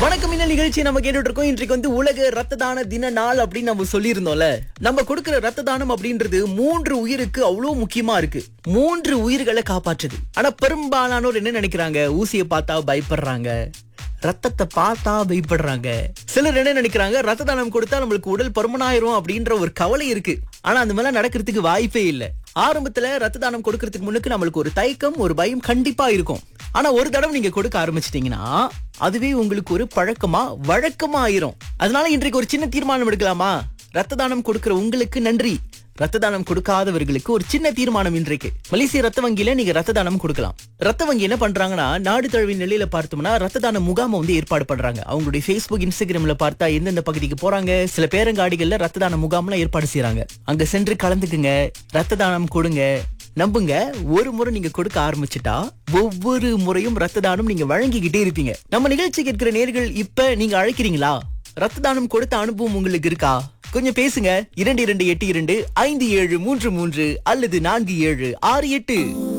வணக்கம் இந்த நிகழ்ச்சி நம்ம கேட்டுட்டு இருக்கோம் இன்றைக்கு வந்து உலக ரத்த தான தின நாள் அப்படின்னு நம்ம சொல்லியிருந்தோம்ல நம்ம கொடுக்கிற ரத்த தானம் அப்படின்றது மூன்று உயிருக்கு அவ்வளவு முக்கியமா இருக்கு மூன்று உயிர்களை காப்பாற்றுது ஆனா பெரும்பாலானோர் என்ன நினைக்கிறாங்க ஊசியை பார்த்தா பயப்படுறாங்க ரத்தத்தை பார்த்தா பயப்படுறாங்க சிலர் என்ன நினைக்கிறாங்க ரத்த தானம் கொடுத்தா நம்மளுக்கு உடல் பருமனாயிரும் அப்படின்ற ஒரு கவலை இருக்கு ஆனா அந்த மாதிரிலாம் நடக்கிறதுக்கு வாய்ப்பே இல்ல ஆரம்பத்துல ரத்த தானம் கொடுக்கறதுக்கு முன்னுக்கு நம்மளுக்கு ஒரு தயக்கம் ஒரு பயம் கண்டிப்பா இருக்கும் ஆனா ஒரு தடவை நீங்க கொடுக்க ஆரம்பிச்சிட்டீங்கன்னா அதுவே உங்களுக்கு ஒரு பழக்கமா வழக்கமா ஆயிரும் அதனால இன்றைக்கு ஒரு சின்ன தீர்மானம் எடுக்கலாமா ரத்த தானம் கொடுக்கிற உங்களுக்கு நன்றி ரத்த தானம் கொடுக்காதவர்களுக்கு ஒரு சின்ன தீர்மானம் இன்றைக்கு மலேசிய ரத்த வங்கியில நீங்க ரத்த தானம் கொடுக்கலாம் ரத்த வங்கி என்ன பண்றாங்கன்னா நாடு தழுவிய நிலையில பார்த்தோம்னா ரத்த தான முகாமை வந்து ஏற்பாடு பண்றாங்க அவங்களுடைய Facebook இன்ஸ்டாகிராம்ல பார்த்தா எந்தெந்த பகுதிக்கு போறாங்க சில பேரங்காடிகள்ல ரத்த தான முகாம்லாம் ஏற்பாடு செய்றாங்க அங்க சென்று கலந்துக்குங்க ரத்த தானம் கொடுங்க நம்புங்க ஒரு முறை நீங்க கொடுக்க ஆரம்பிச்சுட்டா ஒவ்வொரு முறையும் ரத்த தானம் நீங்க வழங்கிக்கிட்டே இருப்பீங்க நம்ம நிகழ்ச்சி கேட்கிற நேர்கள் இப்ப நீங்க அழைக்கிறீங்களா ரத்த தானம் கொடுத்த அனுபவம் உங்களுக்கு இருக்கா கொஞ்சம் பேசுங்க இரண்டு இரண்டு எட்டு இரண்டு ஐந்து ஏழு மூன்று மூன்று அல்லது நான்கு ஏழு ஆறு எட்டு